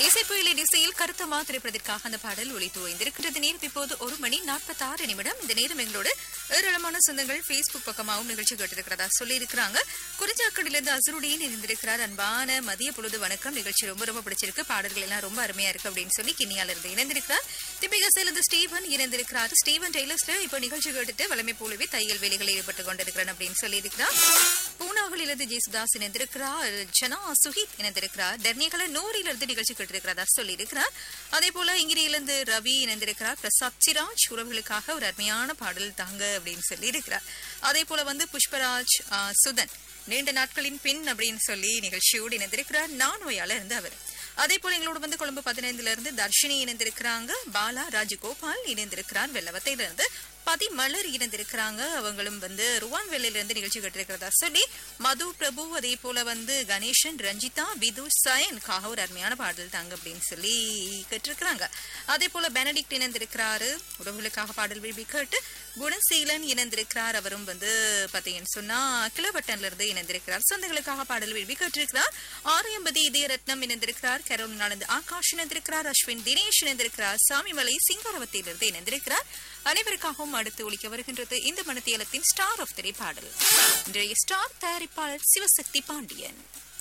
இசைப்புயலின் இசையில் கருத்தமா திரைப்படத்திற்காக அந்த பாடல் ஒளித்து ஓய்ந்திருக்கிறது நேரம் இப்போது ஒரு மணி நாற்பத்தி ஆறு நிமிடம் இந்த நேரம் எங்களோட ஏராளமான சொந்தங்கள் Facebook பக்கமாகவும் நிகழ்ச்சி கேட்டிருக்கிறதா சொல்லி இருக்கிறாங்க குறிஞ்சாக்கடிலிருந்து அசருடியின் இணைந்திருக்கிறார் அன்பான மதிய பொழுது வணக்கம் நிகழ்ச்சி ரொம்ப ரொம்ப பிடிச்சிருக்கு பாடல்கள் எல்லாம் ரொம்ப அருமையா இருக்கு அப்படின்னு சொல்லி கிண்ணியால இருந்து இணைந்திருக்கிறார் திபிகசிலிருந்து ஸ்டீவன் இணைந்திருக்கிறார் ஸ்டீவன் டெய்லர்ஸ்ல இப்போ நிகழ்ச்சி கேட்டுட்டு வளமை போலவே தையல் வேலைகளில் ஈடுபட்டு கொண்டிருக்கிறேன் அப்படின்னு சொல்லி இருக்கிறார் பூனாவிலிருந்து ஜேசுதாஸ் இணைந்திருக்கிறார் ஜனா சுஹித் இணைந்திருக்கிறார் டெர்னியகல நூறிலிருந்து நிகழ்ச்சி கேட்டிருக்கிறதா சொல்லி இருக்கிறார் அதே போல இங்கிரியிலிருந்து ரவி இணைந்திருக்கிறார் பிரசாத் சிராஜ் உறவுகளுக்காக ஒரு அருமையான பாடல் தாங்க அப்படின்னு சொல்லி இருக்கிறார் அதே போல வந்து புஷ்பராஜ் ஆ, சுதன் நீண்ட நாட்களின் பின் அப்படின்னு சொல்லி நிகழ்ச்சியோடு இணைந்திருக்கிறார் நான்வையால இருந்து அவர் அதே போல எங்களோட வந்து கொழும்பு பதினைந்துல இருந்து தர்ஷினி இணைந்திருக்கிறாங்க பாலா ராஜகோபால் இணைந்திருக்கிறார் வெள்ளவத்தையில இருந்து பதிமலர் இணைந்திருக்கிறாங்க அவங்களும் வந்து ருவான் வெள்ளையில இருந்து நிகழ்ச்சி கேட்டிருக்கிறதா சொல்லி மது பிரபு அதே போல வந்து கணேசன் ரஞ்சிதா விது சயனுக்காக ஒரு அருமையான பாடல் தாங்க அப்படின்னு சொல்லி கேட்டிருக்கிறாங்க அதே போல பெனடிக்ட் இணைந்திருக்கிறாரு உறவுகளுக்காக பாடல் விரும்பி கேட்டு குணசீலன் இணைந்திருக்கிறார் அவரும் வந்து பாத்தீங்கன்னு சொன்னா கிளவட்டன்ல இருந்து இணைந்திருக்கிறார் சொந்தங்களுக்காக பாடல் விரும்பி கேட்டிருக்கிறார் ஆரியம்பதி இதயரத்னம் இணைந்திருக்கிறார் கரோலினாலிருந்து ஆகாஷ் இணைந்திருக்கிறார் அஸ்வின் தினேஷ் இணைந்திருக்கிறார் சாமிமலை சிங்காரவத்திலிருந்து இணைந்திருக்கிறார் அனைவருக்காகவும் அடுத்து ஒலிக்க வருகின்றது இந்த மனத்தியலத்தின் ஸ்டார் ஆஃப் திரை பாடல் இன்றைய ஸ்டார் தயாரிப்பாளர் சிவசக்தி பாண்டியன்